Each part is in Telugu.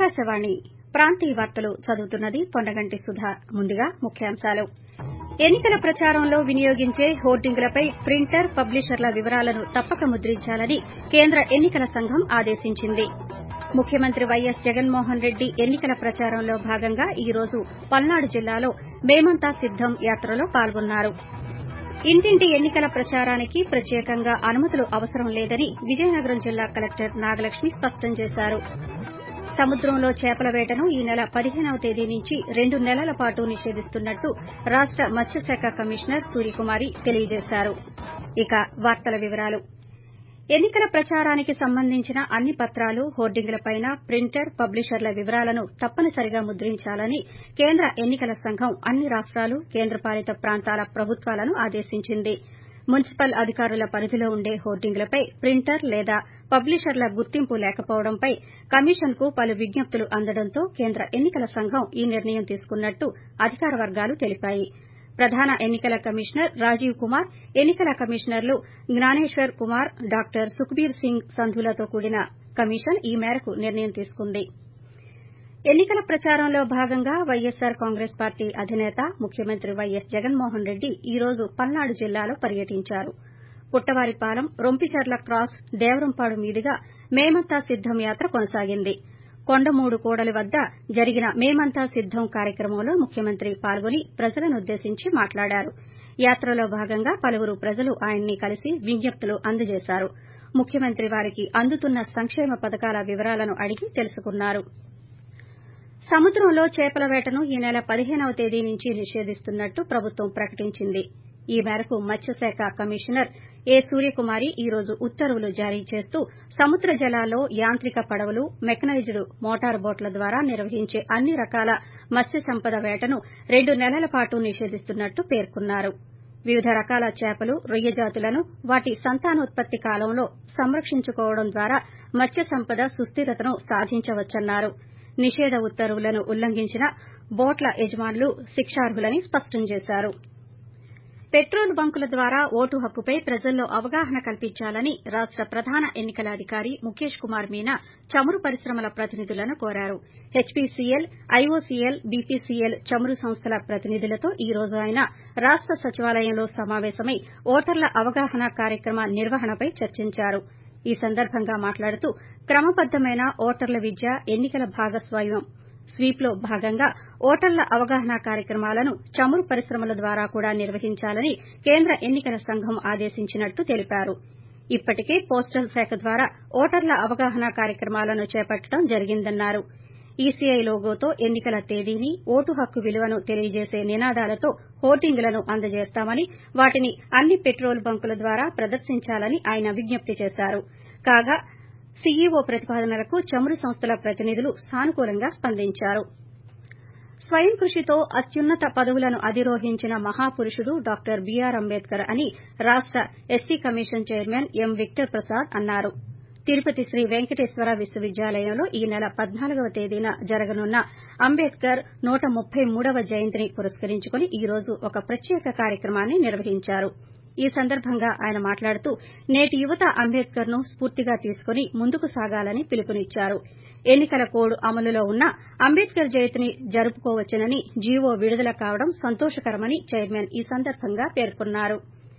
ఆకాశవాణి ప్రాంతీయ వార్తలు చదువుతున్నది పొన్నగంటి సుధా ముందుగా ముఖ్యాంశాలు ఎన్నికల ప్రచారంలో వినియోగించే హోర్డింగులపై ప్రింటర్ పబ్లిషర్ల వివరాలను తప్పక ముద్రించాలని కేంద్ర ఎన్నికల సంఘం ఆదేశించింది ముఖ్యమంత్రి వైఎస్ జగన్మోహన్ రెడ్డి ఎన్నికల ప్రచారంలో భాగంగా ఈ రోజు పల్నాడు జిల్లాలో మేమంతా సిద్దం యాత్రలో పాల్గొన్నారు ఇంటింటి ఎన్నికల ప్రచారానికి ప్రత్యేకంగా అనుమతులు అవసరం లేదని విజయనగరం జిల్లా కలెక్టర్ నాగలక్ష్మి స్పష్టం చేశారు సముద్రంలో చేపల వేటను ఈ నెల పదిహేనవ తేదీ నుంచి రెండు నెలల పాటు నిషేధిస్తున్నట్టు రాష్ట మత్స్యశాఖ కమిషనర్ సూర్యకుమారి తెలియజేశారు ఎన్నికల ప్రచారానికి సంబంధించిన అన్ని పత్రాలు హోర్డింగులపైన ప్రింటర్ పబ్లిషర్ల వివరాలను తప్పనిసరిగా ముద్రించాలని కేంద్ర ఎన్నికల సంఘం అన్ని రాష్టాలు కేంద్రపాలిత ప్రాంతాల ప్రభుత్వాలను ఆదేశించింది మున్సిపల్ అధికారుల పరిధిలో ఉండే హోర్డింగులపై ప్రింటర్ లేదా పబ్లిషర్ల గుర్తింపు లేకపోవడంపై కమిషన్కు పలు విజ్ఞప్తులు అందడంతో కేంద్ర ఎన్నికల సంఘం ఈ నిర్ణయం తీసుకున్నట్టు అధికార వర్గాలు తెలిపాయి ప్రధాన ఎన్నికల కమిషనర్ రాజీవ్ కుమార్ ఎన్నికల కమిషనర్లు జ్ఞానేశ్వర్ కుమార్ డాక్టర్ సుఖ్బీర్ సింగ్ సంధులతో కూడిన కమిషన్ ఈ మేరకు నిర్ణయం తీసుకుంది ఎన్నికల ప్రచారంలో భాగంగా వైఎస్సార్ కాంగ్రెస్ పార్టీ అధినేత ముఖ్యమంత్రి వైఎస్ జగన్మోహన్ రెడ్డి ఈ రోజు పల్నాడు జిల్లాలో పర్యటించారు పుట్టవారిపాలెం రొంపిచర్ల క్రాస్ దేవరంపాడు మీదుగా మేమంతా సిద్దం యాత్ర కొనసాగింది కొండమూడు కూడలి వద్ద జరిగిన మేమంతా సిద్దం కార్యక్రమంలో ముఖ్యమంత్రి పాల్గొని ప్రజలనుద్దేశించి మాట్లాడారు యాత్రలో భాగంగా పలువురు ప్రజలు ఆయన్ని కలిసి విజ్ఞప్తులు అందజేశారు ముఖ్యమంత్రి వారికి అందుతున్న సంక్షేమ పథకాల వివరాలను అడిగి తెలుసుకున్నారు సముద్రంలో చేపల వేటను ఈ నెల పదిహేనవ తేదీ నుంచి నిషేధిస్తున్నట్టు ప్రభుత్వం ప్రకటించింది ఈ మేరకు మత్స్యశాఖ కమిషనర్ ఏ సూర్యకుమారి ఈ రోజు ఉత్తర్వులు జారీ చేస్తూ సముద్ర జలాల్లో యాంత్రిక పడవలు మెకనైజ్డ్ మోటారు బోట్ల ద్వారా నిర్వహించే అన్ని రకాల మత్స్య సంపద వేటను రెండు నెలల పాటు నిషేధిస్తున్నట్టు పేర్కొన్నారు వివిధ రకాల చేపలు రొయ్య జాతులను వాటి సంతానోత్పత్తి కాలంలో సంరక్షించుకోవడం ద్వారా మత్స్య సంపద సుస్దిరతను సాధించవచ్చన్నారు నిషేధ ఉత్తర్వులను ఉల్లంఘించిన బోట్ల యజమానులు శిక్షార్హులని స్పష్టం చేశారు పెట్రోల్ బంకుల ద్వారా ఓటు హక్కుపై ప్రజల్లో అవగాహన కల్పించాలని రాష్ట ప్రధాన ఎన్నికల అధికారి ముఖేష్ కుమార్ మీనా చమురు పరిశ్రమల ప్రతినిధులను కోరారు హెచ్పీసీఎల్ ఐఓసీఎల్ బీపీసీఎల్ చమురు సంస్థల ప్రతినిధులతో ఈ రోజు ఆయన రాష్ట సచివాలయంలో సమావేశమై ఓటర్ల అవగాహన కార్యక్రమ నిర్వహణపై చర్చించారు ఈ సందర్భంగా మాట్లాడుతూ క్రమబద్దమైన ఓటర్ల విద్య ఎన్నికల భాగస్వామ్యం స్వీప్లో భాగంగా ఓటర్ల అవగాహన కార్యక్రమాలను చమురు పరిశ్రమల ద్వారా కూడా నిర్వహించాలని కేంద్ర ఎన్నికల సంఘం ఆదేశించినట్టు తెలిపారు ఇప్పటికే పోస్టల్ శాఖ ద్వారా ఓటర్ల అవగాహన కార్యక్రమాలను చేపట్టడం జరిగిందన్నారు ఈసీఐ లోగోతో ఎన్నికల తేదీని ఓటు హక్కు విలువను తెలియజేసే నినాదాలతో హోర్డింగులను అందజేస్తామని వాటిని అన్ని పెట్రోల్ బంకుల ద్వారా ప్రదర్శించాలని ఆయన విజ్ఞప్తి చేశారు కాగా సీఈఓ ప్రతిపాదనలకు చమురు సంస్థల ప్రతినిధులు సానుకూలంగా స్పందించారు స్వయం కృషితో అత్యున్నత పదవులను అధిరోహించిన మహాపురుషుడు డాక్టర్ బీఆర్ అంబేద్కర్ అని రాష్ట SC commission chairman M Victor Prasad అన్నారు తిరుపతి శ్రీ వెంకటేశ్వర విశ్వవిద్యాలయంలో ఈ నెల పద్నాలుగవ తేదీన జరగనున్న అంబేద్కర్ నూట ముప్పై మూడవ జయంతిని పురస్కరించుకుని ఈ రోజు ఒక ప్రత్యేక కార్యక్రమాన్ని నిర్వహించారు ఈ సందర్భంగా ఆయన మాట్లాడుతూ నేటి యువత అంబేద్కర్ ను స్పూర్తిగా తీసుకుని ముందుకు సాగాలని పిలుపునిచ్చారు ఎన్నికల కోడ్ అమలులో ఉన్నా అంబేద్కర్ జయంతిని జరుపుకోవచ్చునని జీవో విడుదల కావడం సంతోషకరమని చైర్మన్ ఈ సందర్భంగా పేర్కొన్నారు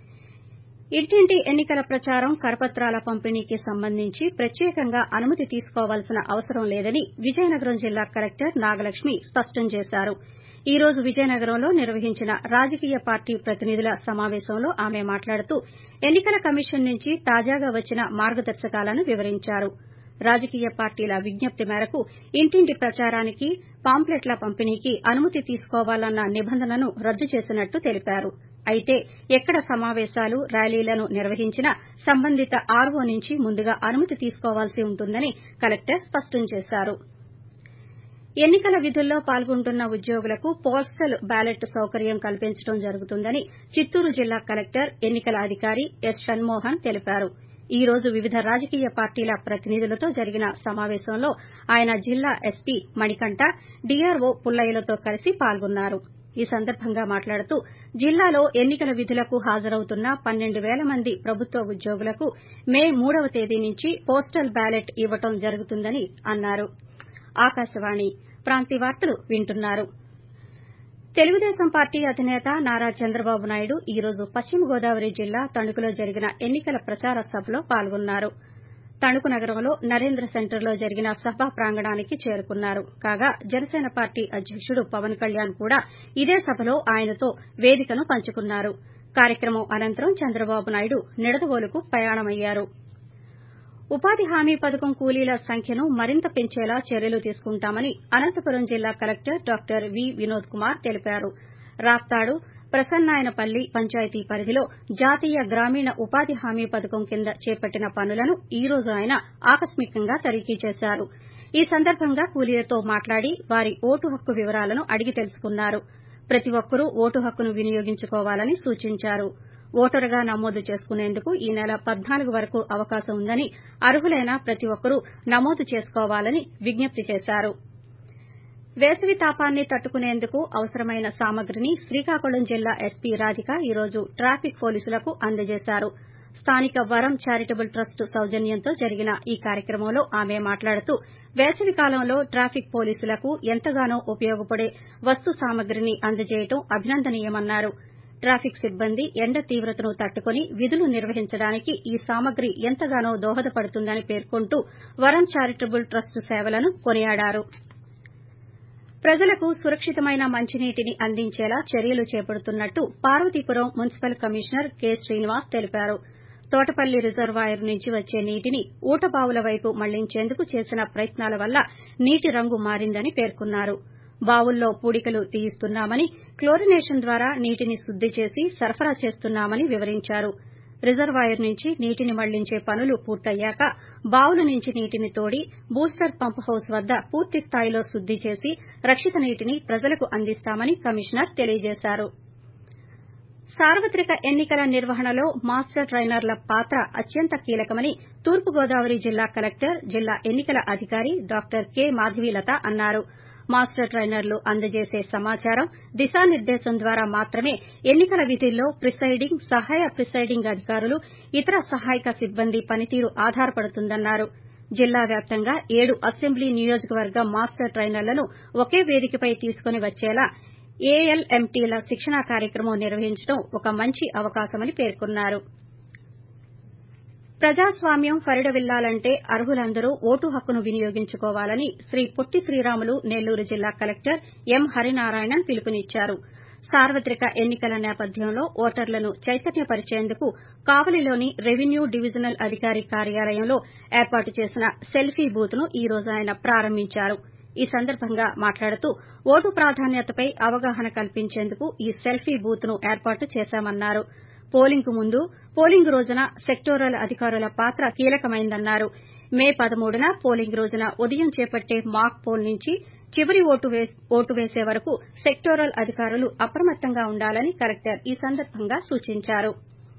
ఇంటింటి ఎన్నికల ప్రచారం కరపత్రాల పంపిణీకి సంబంధించి ప్రత్యేకంగా అనుమతి తీసుకోవాల్సిన అవసరం లేదని విజయనగరం జిల్లా కలెక్టర్ నాగలక్ష్మి స్పష్టం చేశారు ఈ రోజు విజయనగరంలో నిర్వహించిన రాజకీయ పార్టీ ప్రతినిధుల సమావేశంలో ఆమె మాట్లాడుతూ ఎన్నికల కమిషన్ నుంచి తాజాగా వచ్చిన మార్గదర్శకాలను వివరించారు రాజకీయ పార్టీల విజ్ఞప్తి మేరకు ఇంటింటి ప్రచారానికి పాంప్లెట్ల పంపిణీకి అనుమతి తీసుకోవాలన్న నిబంధనను రద్దు చేసినట్టు తెలిపారు అయితే ఎక్కడ సమావేశాలు ర్యాలీలను నిర్వహించినా సంబంధిత ఆర్వో నుంచి ముందుగా అనుమతి తీసుకోవాల్సి ఉంటుందని కలెక్టర్ స్పష్టం చేశారు ఎన్నికల విధుల్లో పాల్గొంటున్న ఉద్యోగులకు పోస్టల్ బ్యాలెట్ సౌకర్యం కల్పించడం జరుగుతుందని చిత్తూరు జిల్లా కలెక్టర్ ఎన్నికల అధికారి ఎస్ షణ్మోహన్ తెలిపారు ఈ రోజు వివిధ రాజకీయ పార్టీల ప్రతినిధులతో జరిగిన సమావేశంలో ఆయన జిల్లా ఎస్పీ మణికంఠ డీఆర్ఓ పుల్లయ్యలతో కలిసి పాల్గొన్నారు ఈ సందర్భంగా మాట్లాడుతూ జిల్లాలో ఎన్నికల విధులకు హాజరవుతున్న పన్నెండు పేల మంది ప్రభుత్వ ఉద్యోగులకు మే మూడవ తేదీ నుంచి పోస్టల్ బ్యాలెట్ ఇవ్వడం జరుగుతుందని అన్నారు ఆకాశవాణి ప్రాంతీయ వార్తలు వింటున్నారు తెలుగుదేశం పార్టీ అధినేత నారా చంద్రబాబు నాయుడు ఈ రోజు పశ్చిమ గోదావరి జిల్లా తణుకులో జరిగిన ఎన్నికల ప్రచార సభలో పాల్గొన్నారు తణుకు నగరంలో నరేంద్ర సెంటర్లో జరిగిన సభా ప్రాంగణానికి చేరుకున్నారు కాగా జనసేన పార్టీ అధ్యకుడు పవన్ కళ్యాణ్ కూడా ఇదే సభలో ఆయనతో వేదికను పంచుకున్నారు కార్యక్రమం అనంతరం చంద్రబాబు నాయుడు నిడదవోలుకు ప్రయాణమయ్యారు ఉపాధి హామీ పథకం కూలీల సంఖ్యను మరింత పెంచేలా చర్యలు తీసుకుంటామని అనంతపురం జిల్లా collector doctor V Vinod Kumar తెలిపారు రాప్తాడు ప్రసన్నాయనపల్లి పంచాయతీ పరిధిలో జాతీయ గ్రామీణ ఉపాధి హామీ పథకం కింద చేపట్టిన పనులను ఈ రోజు ఆయన ఆకస్మికంగా తనిఖీ చేశారు ఈ సందర్భంగా కూలీలతో మాట్లాడి వారి ఓటు హక్కు వివరాలను అడిగి తెలుసుకున్నారు ప్రతి ఒక్కరూ ఓటు హక్కును వినియోగించుకోవాలని సూచించారు ఓటరుగా నమోదు చేసుకునేందుకు ఈ నెల పద్నాలుగు వరకు అవకాశం ఉందని అర్హులైన ప్రతి ఒక్కరూ నమోదు చేసుకోవాలని విజ్ఞప్తి చేశారు వేసవి తాపాన్ని తట్టుకునేందుకు అవసరమైన సామగ్రిని శ్రీకాకుళం జిల్లా ఎస్పీ రాధిక ఈ రోజు ట్రాఫిక్ పోలీసులకు అందజేశారు స్థానిక వరం చారిటబుల్ ట్రస్ట్ సౌజన్యంతో జరిగిన ఈ కార్యక్రమంలో ఆమె మాట్లాడుతూ వేసవి కాలంలో ట్రాఫిక్ పోలీసులకు ఎంతగానో ఉపయోగపడే వస్తు సామగ్రిని అందజేయడం అభినందనీయమన్నారు ట్రాఫిక్ సిబ్బంది ఎండ తీవ్రతను తట్టుకుని విధులు నిర్వహించడానికి ఈ సామగ్రి ఎంతగానో దోహదపడుతుందని పేర్కొంటూ వరం చారిటబుల్ ట్రస్ట్ సేవలను కొనియాడారు ప్రజలకు సురక్షితమైన మంచినీటిని అందించేలా చర్యలు చేపడుతున్నట్టు Parvathipuram municipal commissioner K Srinivas తెలిపారు తోటపల్లి రిజర్వాయర్ నుంచి వచ్చే నీటిని ఊటబావుల వైపు మళ్లించేందుకు చేసిన ప్రయత్నాల వల్ల నీటి రంగు మారిందని పేర్కొన్నారు బావుల్లో పూడికలు తీయిస్తున్నామని క్లోరినేషన్ ద్వారా నీటిని శుద్ది చేసి సరఫరా చేస్తున్నామని వివరించారు రిజర్వాయర్ నుంచి నీటిని మళ్లించే పనులు పూర్తయ్యాక బావుల నుంచి నీటిని తోడి బూస్టర్ పంప్ హౌస్ వద్ద పూర్తి స్థాయిలో శుద్ది చేసి రక్షిత నీటిని ప్రజలకు అందిస్తామని కమిషనర్ తెలియజేశారు సార్వత్రిక ఎన్నికల నిర్వహణలో మాస్టర్ ట్రైనర్ల పాత్ర అత్యంత కీలకమని తూర్పుగోదావరి జిల్లా కలెక్టర్ జిల్లా ఎన్నికల అధికారి డాక్టర్ కె మాధవీలత అన్నారు మాస్టర్ ట్రైనర్లు అందజేసే సమాచారం దిశానిర్దేశం ద్వారా మాత్రమే ఎన్నికల విధుల్లో ప్రిసైడింగ్ సహాయ ప్రిసైడింగ్ అధికారులు ఇతర సహాయక సిబ్బంది పనితీరు ఆధారపడుతుందన్నారు జిల్లా వ్యాప్తంగా ఏడు అసెంబ్లీ నియోజకవర్గ మాస్టర్ ట్రైనర్లను ఒకే వేదికపై తీసుకుని వచ్చేలా ఏఎల్ఎంటీల శిక్షణా కార్యక్రమం నిర్వహించడం ఒక మంచి అవకాశమని పేర్కొన్నారు ప్రజాస్వామ్యం ఫరిడవిల్లాలంటే అర్హులందరూ ఓటు హక్కును వినియోగించుకోవాలని శ్రీ పొట్టి శ్రీరాములు నెల్లూరు జిల్లా కలెక్టర్ ఎం హరినారాయణన్ పిలుపునిచ్చారు సార్వత్రిక ఎన్నికల నేపథ్యంలో ఓటర్లను చైతన్యపరిచేందుకు కావలిలోని రెవెన్యూ డివిజనల్ అధికారి కార్యాలయంలో ఏర్పాటు చేసిన సెల్ఫీ బూత్ ను ఈ రోజు ఆయన ప్రారంభించారు ఈ సందర్భంగా మాట్లాడుతూ ఓటు ప్రాధాన్యతపై అవగాహన కల్పించేందుకు ఈ సెల్ఫీ బూత్ ను ఏర్పాటు చేశామన్నారు పోలింగ్ కు ముందు పోలింగ్ రోజున సెక్టోరల్ అధికారుల పాత్ర కీలకమైందన్నారు మే పదమూడున పోలింగ్ రోజున ఉదయం చేపట్టే మాక్ పోల్ నుంచి చివరి ఓటు వేసే వరకు సెక్టోరల్ అధికారులు అప్రమత్తంగా ఉండాలని కలెక్టర్ ఈ సందర్భంగా సూచించారు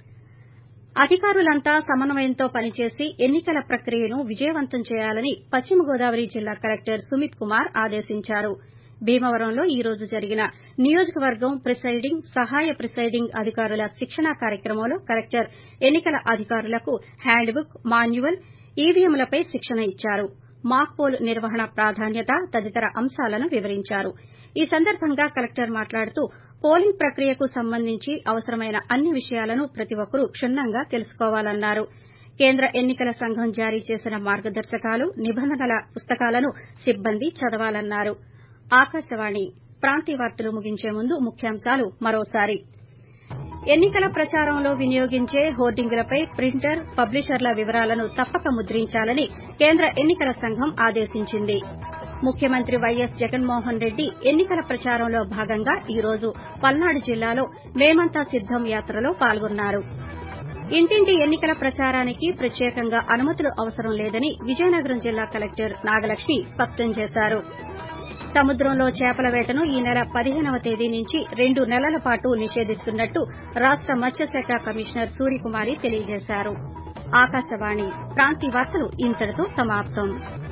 అధికారులంతా సమన్వయంతో పనిచేసి ఎన్నికల ప్రక్రియను విజయవంతం చేయాలని పశ్చిమ గోదావరి జిల్లా కలెక్టర్ సుమిత్ కుమార్ ఆదేశించారు భీమవరంలో ఈ రోజు జరిగిన నియోజకవర్గం ప్రిసైడింగ్ సహాయ ప్రిసైడింగ్ అధికారుల శిక్షణా కార్యక్రమంలో కలెక్టర్ ఎన్నికల అధికారులకు హ్యాండ్ బుక్ మాన్యువల్ ఈవీఎంలపై శిక్షణ ఇచ్చారు మాక్ పోల్ నిర్వహణ ప్రాధాన్యత తదితర అంశాలను వివరించారు ఈ సందర్భంగా కలెక్టర్ మాట్లాడుతూ పోలింగ్ ప్రక్రియకు సంబంధించి అవసరమైన అన్ని విషయాలను ప్రతి ఒక్కరూ క్షుణ్ణంగా తెలుసుకోవాలన్నారు కేంద్ర ఎన్నికల సంఘం జారీ చేసిన మార్గదర్శకాలు నిబంధనల పుస్తకాలను సిబ్బంది చదవాలన్నారు ఆకాశవాణి ప్రాంతీయ వార్తలు ముగించే ముందు ముఖ్యాంశాలు మరోసారి ఎన్నికల ప్రచారంలో వినియోగించే హోర్డింగులపై ప్రింటర్ పబ్లిషర్ల వివరాలను తప్పక ముద్రించాలని కేంద్ర ఎన్నికల సంఘం ఆదేశించింది ముఖ్యమంత్రి వైఎస్ జగన్మోహన్ రెడ్డి ఎన్నికల ప్రచారంలో భాగంగా ఈ రోజు పల్నాడు జిల్లాలో మేమంతా సిద్దం యాత్రలో పాల్గొన్నారు ఇంటింటి ఎన్నికల ప్రచారానికి ప్రత్యేకంగా అనుమతులు అవసరం లేదని విజయనగరం జిల్లా కలెక్టర్ నాగలక్ష్మి స్పష్టం చేశారు సముద్రంలో చేపల వేటను ఈ నెల పదిహేనవ తేదీ నుంచి రెండు నెలల పాటు నిషేధిస్తున్నట్టు రాష్ట మత్స్యశాఖ కమిషనర్ సూర్యకుమారి తెలియజేశారు ఆకాశవాణి ప్రాంతీయ వార్తలు ఇంతటితో సమాప్తం